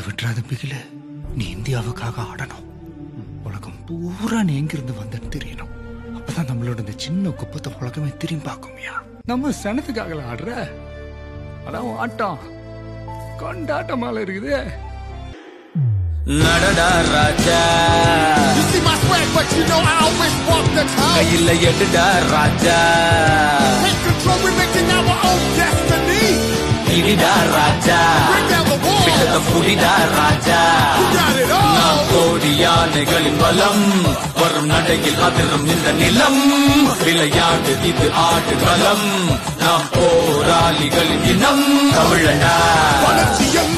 விட்டுறாத பிகில நீ இந்தியாவுக்காக ஆடணும் உலகம் பூரா நீ எங்கிருந்து வந்தன்னு தெரியணும் அப்பதான் நம்மளோட இந்த சின்ன குப்பத்தை உலகமே திரும்பி பார்க்கும்யா நம்ம சனத்துக்காக ஆடுற அதான் உன் ஆட்டம் கொண்டாட்டமால இருக்குது நடடா ராஜா You see my swag, but you know I always walk the talk. கையில எடுடா ராஜா Take control, we're making our own destiny. இடிடா Raja Bring down the wall. பிடித்த புடிடா ராஜா We got it all. நாம் கோடி யானைகளின் பலம் வரும் நடையில் அதிரும் இந்த நிலம் விளையாட்டு இது ஆடுகளம் நாம் போராளிகளின் இனம் தமிழடா வளர்ச்சியின்